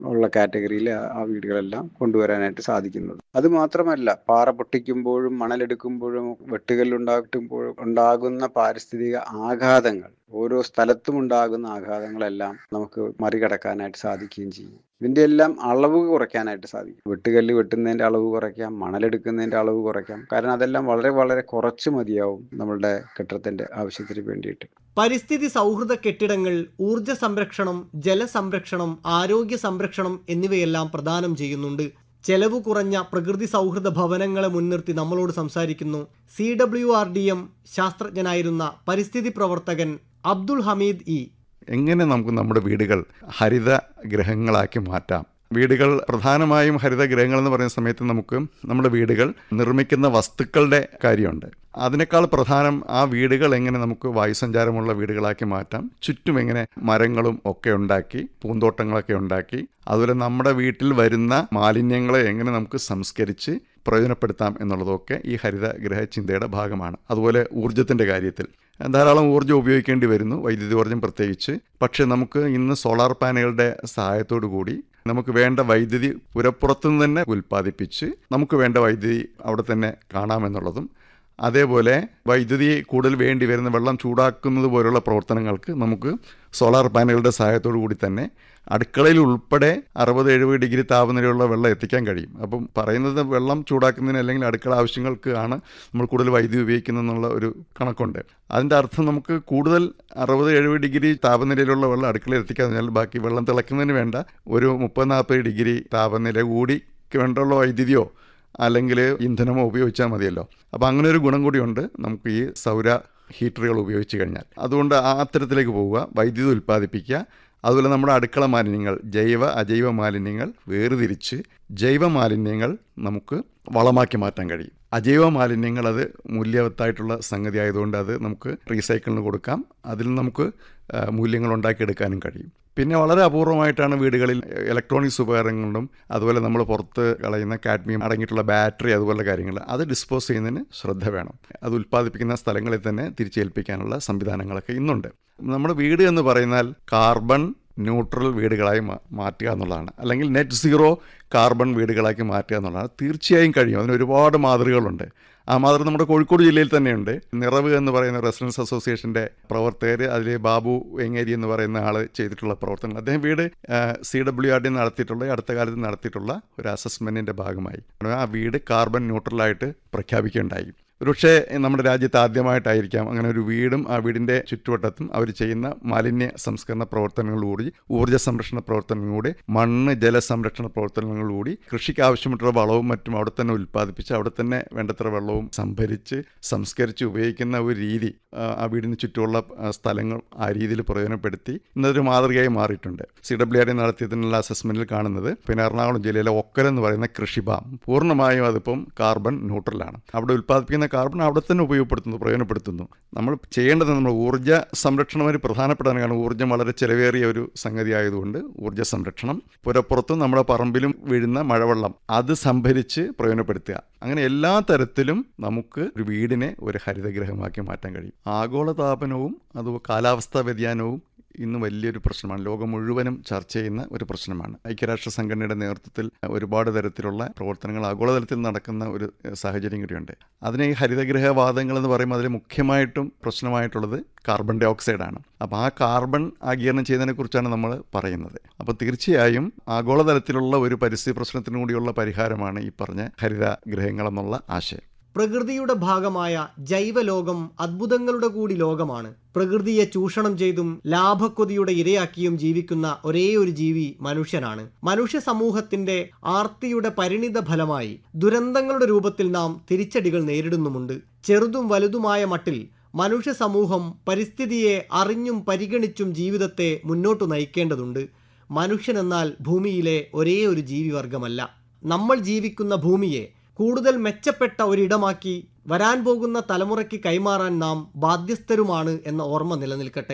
ഉള്ള കാറ്റഗറിയിൽ ആ വീടുകളെല്ലാം കൊണ്ടുവരാനായിട്ട് സാധിക്കുന്നത് അത് മാത്രമല്ല പാറ പൊട്ടിക്കുമ്പോഴും മണലെടുക്കുമ്പോഴും വെട്ടുകല്ലുണ്ടാക്കുമ്പോഴും ഉണ്ടാകുന്ന പാരിസ്ഥിതിക ആഘാതങ്ങൾ ഓരോ സ്ഥലത്തും ഉണ്ടാകുന്ന ആഘാതങ്ങളെല്ലാം നമുക്ക് മറികടക്കാനായിട്ട് സാധിക്കുകയും ചെയ്യും ഇതിൻ്റെ എല്ലാം അളവ് കുറയ്ക്കാനായിട്ട് സാധിക്കും വെട്ടുകല്ല് വെട്ടുന്നതിൻ്റെ അളവ് കുറയ്ക്കാം മണലെടുക്കുന്നതിൻ്റെ അളവ് കുറയ്ക്കാം കാരണം അതെല്ലാം വളരെ വളരെ കുറച്ച് മതിയാവും നമ്മളുടെ കെട്ടിടത്തിൻ്റെ ആവശ്യത്തിന് വേണ്ടിയിട്ട് പരിസ്ഥിതി സൗഹൃദ കെട്ടിടങ്ങൾ ഊർജ സംരക്ഷണം ജലസംരക്ഷണം ആരോഗ്യ സംരക്ഷണം എന്നിവയെല്ലാം പ്രദാനം ചെയ്യുന്നുണ്ട് ചെലവ് കുറഞ്ഞ പ്രകൃതി സൗഹൃദ ഭവനങ്ങളെ മുൻനിർത്തി നമ്മളോട് സംസാരിക്കുന്നു C W R D M ശാസ്ത്രജ്ഞനായിരുന്ന പരിസ്ഥിതി പ്രവർത്തകൻ അബ്ദുൾ ഹമീദ് ഇ എങ്ങനെ നമുക്ക് നമ്മുടെ വീടുകൾ ഹരിത ഗ്രഹങ്ങളാക്കി മാറ്റാം വീടുകൾ പ്രധാനമായും ഹരിത ഗ്രഹങ്ങൾ എന്ന് പറയുന്ന സമയത്ത് നമുക്ക് നമ്മുടെ വീടുകൾ നിർമ്മിക്കുന്ന വസ്തുക്കളുടെ കാര്യമുണ്ട് അതിനേക്കാൾ പ്രധാനം ആ വീടുകൾ എങ്ങനെ നമുക്ക് വായുസഞ്ചാരമുള്ള വീടുകളാക്കി മാറ്റാം ചുറ്റും എങ്ങനെ മരങ്ങളും ഒക്കെ ഉണ്ടാക്കി പൂന്തോട്ടങ്ങളൊക്കെ ഉണ്ടാക്കി അതുപോലെ നമ്മുടെ വീട്ടിൽ വരുന്ന മാലിന്യങ്ങളെ എങ്ങനെ നമുക്ക് സംസ്കരിച്ച് പ്രയോജനപ്പെടുത്താം എന്നുള്ളതൊക്കെ ഈ ഹരിത ഗ്രഹ ചിന്തയുടെ ഭാഗമാണ് അതുപോലെ ഊർജത്തിൻ്റെ കാര്യത്തിൽ ധാരാളം ഊർജ്ജം ഉപയോഗിക്കേണ്ടി വരുന്നു വൈദ്യുതി ഊർജ്ജം പ്രത്യേകിച്ച് പക്ഷേ നമുക്ക് ഇന്ന് സോളാർ പാനലുകളുടെ സഹായത്തോടു കൂടി നമുക്ക് വേണ്ട വൈദ്യുതി പുരപ്പുറത്തു നിന്ന് തന്നെ ഉൽപ്പാദിപ്പിച്ച് നമുക്ക് വേണ്ട വൈദ്യുതി അവിടെ തന്നെ കാണാമെന്നുള്ളതും അതേപോലെ വൈദ്യുതി കൂടുതൽ വേണ്ടി വരുന്ന വെള്ളം ചൂടാക്കുന്നത് പോലുള്ള പ്രവർത്തനങ്ങൾക്ക് നമുക്ക് സോളാർ പാനലുകളുടെ സഹായത്തോടു കൂടി തന്നെ അടുക്കളയിൽ ഉൾപ്പെടെ അറുപത് എഴുപത് ഡിഗ്രി താപനിലയുള്ള വെള്ളം എത്തിക്കാൻ കഴിയും അപ്പം പറയുന്നത് വെള്ളം ചൂടാക്കുന്നതിന് അല്ലെങ്കിൽ അടുക്കള ആവശ്യങ്ങൾക്ക് ആണ് നമ്മൾ കൂടുതൽ വൈദ്യുതി ഉപയോഗിക്കുന്നതെന്നുള്ള ഒരു കണക്കുണ്ട് അതിൻ്റെ അർത്ഥം നമുക്ക് കൂടുതൽ അറുപത് എഴുപത് ഡിഗ്രി താപനിലയിലുള്ള വെള്ളം അടുക്കളയിൽ എത്തിക്കാൻ കഴിഞ്ഞാൽ ബാക്കി വെള്ളം തിളയ്ക്കുന്നതിന് വേണ്ട ഒരു മുപ്പത് നാൽപ്പത് ഡിഗ്രി താപനില കൂടി വേണ്ടുള്ള വൈദ്യുതിയോ അല്ലെങ്കിൽ ഇന്ധനമോ ഉപയോഗിച്ചാൽ മതിയല്ലോ അപ്പോൾ അങ്ങനെ ഒരു ഗുണം കൂടിയുണ്ട് നമുക്ക് ഈ സൗര ഹീറ്ററുകൾ ഉപയോഗിച്ച് കഴിഞ്ഞാൽ അതുകൊണ്ട് ആ അത്തരത്തിലേക്ക് പോവുക വൈദ്യുതി ഉൽപ്പാദിപ്പിക്കുക അതുപോലെ നമ്മുടെ അടുക്കള മാലിന്യങ്ങൾ ജൈവ അജൈവ മാലിന്യങ്ങൾ വേർതിരിച്ച് ജൈവ മാലിന്യങ്ങൾ നമുക്ക് വളമാക്കി മാറ്റാൻ കഴിയും അജൈവ മാലിന്യങ്ങൾ അത് മൂല്യവത്തായിട്ടുള്ള സംഗതി ആയതുകൊണ്ട് അത് നമുക്ക് റീസൈക്കിളിന് കൊടുക്കാം അതിൽ നമുക്ക് മൂല്യങ്ങൾ ഉണ്ടാക്കിയെടുക്കാനും കഴിയും പിന്നെ വളരെ അപൂർവമായിട്ടാണ് വീടുകളിൽ ഇലക്ട്രോണിക്സ് ഉപകരണങ്ങളും അതുപോലെ നമ്മൾ പുറത്ത് കളയുന്ന കാഡ്മിയം അടങ്ങിയിട്ടുള്ള ബാറ്ററി അതുപോലുള്ള കാര്യങ്ങൾ അത് ഡിസ്പോസ് ചെയ്യുന്നതിന് ശ്രദ്ധ വേണം അത് ഉൽപ്പാദിപ്പിക്കുന്ന സ്ഥലങ്ങളിൽ തന്നെ തിരിച്ചേൽപ്പിക്കാനുള്ള സംവിധാനങ്ങളൊക്കെ ഇന്നുണ്ട് നമ്മുടെ വീട് എന്ന് പറയുന്നാൽ കാർബൺ ന്യൂട്രൽ വീടുകളായി മാറ്റുക എന്നുള്ളതാണ് അല്ലെങ്കിൽ നെറ്റ് സീറോ കാർബൺ വീടുകളാക്കി മാറ്റുക എന്നുള്ളതാണ് തീർച്ചയായും കഴിയും അതിന് ഒരുപാട് മാതൃകകളുണ്ട് ആ മാതൃക നമ്മുടെ കോഴിക്കോട് ജില്ലയിൽ തന്നെയുണ്ട് നിറവ് എന്ന് പറയുന്ന റെസിഡൻസ് അസോസിയേഷൻ്റെ പ്രവർത്തകർ അതിൽ ബാബു വെങ്ങേരി എന്ന് പറയുന്ന ആൾ ചെയ്തിട്ടുള്ള പ്രവർത്തനങ്ങൾ അദ്ദേഹം വീട് സി ഡബ്ല്യു ആർ ഡി നടത്തിയിട്ടുള്ള അടുത്ത കാലത്ത് നടത്തിയിട്ടുള്ള ഒരു അസസ്മെൻറ്റിൻ്റെ ഭാഗമായി ആ വീട് കാർബൺ ന്യൂട്രലായിട്ട് പ്രഖ്യാപിക്കുകയുണ്ടായി ഒരുപക്ഷെ നമ്മുടെ രാജ്യത്ത് ആദ്യമായിട്ടായിരിക്കാം അങ്ങനെ ഒരു വീടും ആ വീടിൻ്റെ ചുറ്റുവട്ടത്തും അവർ ചെയ്യുന്ന മാലിന്യ സംസ്കരണ പ്രവർത്തനങ്ങളിലൂടി ഊർജ്ജ സംരക്ഷണ പ്രവർത്തനങ്ങളിലൂടെ മണ്ണ് ജലസംരക്ഷണ പ്രവർത്തനങ്ങളിലൂടി കൃഷിക്ക് ആവശ്യമായിട്ടുള്ള വളവും മറ്റും അവിടെ തന്നെ ഉൽപ്പാദിപ്പിച്ച് അവിടെ തന്നെ വേണ്ടത്ര വെള്ളവും സംഭരിച്ച് സംസ്കരിച്ച് ഉപയോഗിക്കുന്ന ഒരു രീതി ആ വീടിന് ചുറ്റുമുള്ള സ്ഥലങ്ങൾ ആ രീതിയിൽ പ്രയോജനപ്പെടുത്തി ഇന്നതൊരു മാതൃകയായി മാറിയിട്ടുണ്ട് സി ഡബ്ല്യു ആർ നടത്തിയതിനുള്ള അസസ്മെൻറ്റിൽ കാണുന്നത് പിന്നെ എറണാകുളം ജില്ലയിലെ ഒക്കൽ എന്ന് പറയുന്ന കൃഷിഭാം പൂർണ്ണമായും അതിപ്പം കാർബൺ ന്യൂട്രലാണ് അവിടെ ഉൽപ്പാദിപ്പിക്കുന്ന കാർബൺ അവിടെ തന്നെ ഉപയോഗപ്പെടുത്തുന്നു പ്രയോജനപ്പെടുത്തുന്നു നമ്മൾ ചെയ്യേണ്ടത് നമ്മൾ ഊർജ്ജ സംരക്ഷണം ഒരു പ്രധാനപ്പെട്ടതാണ് കാരണം ഊർജ്ജം വളരെ ചിലവേറിയ ഒരു സംഗതി ആയതുകൊണ്ട് ഊർജ്ജ സംരക്ഷണം പുരപ്പുറത്തും നമ്മുടെ പറമ്പിലും വീഴുന്ന മഴവെള്ളം അത് സംഭരിച്ച് പ്രയോജനപ്പെടുത്തുക അങ്ങനെ എല്ലാ തരത്തിലും നമുക്ക് ഒരു വീടിനെ ഒരു ഹരിതഗ്രഹമാക്കി മാറ്റാൻ കഴിയും ആഗോളതാപനവും അത് കാലാവസ്ഥാ വ്യതിയാനവും ഇന്ന് വലിയൊരു പ്രശ്നമാണ് ലോകം മുഴുവനും ചർച്ച ചെയ്യുന്ന ഒരു പ്രശ്നമാണ് ഐക്യരാഷ്ട്ര സംഘടനയുടെ നേതൃത്വത്തിൽ ഒരുപാട് തരത്തിലുള്ള പ്രവർത്തനങ്ങൾ ആഗോളതലത്തിൽ നടക്കുന്ന ഒരു സാഹചര്യം കൂടിയുണ്ട് അതിന് ഈ ഹരിതഗ്രഹവാദങ്ങൾ എന്ന് പറയുമ്പോൾ അതിൽ മുഖ്യമായിട്ടും പ്രശ്നമായിട്ടുള്ളത് കാർബൺ ഡൈ ഓക്സൈഡ് ആണ് അപ്പോൾ ആ കാർബൺ ആഗീരണം ചെയ്യുന്നതിനെ കുറിച്ചാണ് നമ്മൾ പറയുന്നത് അപ്പോൾ തീർച്ചയായും ആഗോളതലത്തിലുള്ള ഒരു പരിസ്ഥിതി പ്രശ്നത്തിനു കൂടിയുള്ള പരിഹാരമാണ് ഈ പറഞ്ഞ ഹരിത ഗ്രഹങ്ങളെന്നുള്ള ആശയം പ്രകൃതിയുടെ ഭാഗമായ ജൈവലോകം അത്ഭുതങ്ങളുടെ കൂടി ലോകമാണ് പ്രകൃതിയെ ചൂഷണം ചെയ്തും ലാഭക്കൊതിയുടെ ഇരയാക്കിയും ജീവിക്കുന്ന ഒരേ ഒരു ജീവി മനുഷ്യനാണ് മനുഷ്യ സമൂഹത്തിന്റെ ആർത്തിയുടെ പരിണിത ഫലമായി ദുരന്തങ്ങളുടെ രൂപത്തിൽ നാം തിരിച്ചടികൾ നേരിടുന്നുമുണ്ട് ചെറുതും വലുതുമായ മട്ടിൽ മനുഷ്യ സമൂഹം പരിസ്ഥിതിയെ അറിഞ്ഞും പരിഗണിച്ചും ജീവിതത്തെ മുന്നോട്ടു നയിക്കേണ്ടതുണ്ട് മനുഷ്യനെന്നാൽ ഭൂമിയിലെ ഒരേ ഒരു ജീവിവർഗമല്ല നമ്മൾ ജീവിക്കുന്ന ഭൂമിയെ കൂടുതൽ മെച്ചപ്പെട്ട ഒരിടമാക്കി വരാൻ പോകുന്ന തലമുറയ്ക്ക് കൈമാറാൻ നാം ബാധ്യസ്ഥരുമാണ് എന്ന ഓർമ്മ നിലനിൽക്കട്ടെ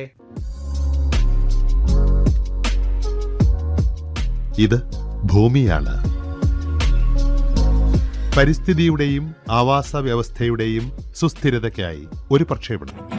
ഇത് ഭൂമിയാണ് പരിസ്ഥിതിയുടെയും ആവാസ വ്യവസ്ഥയുടെയും സുസ്ഥിരതയ്ക്കായി ഒരു പ്രക്ഷേപണം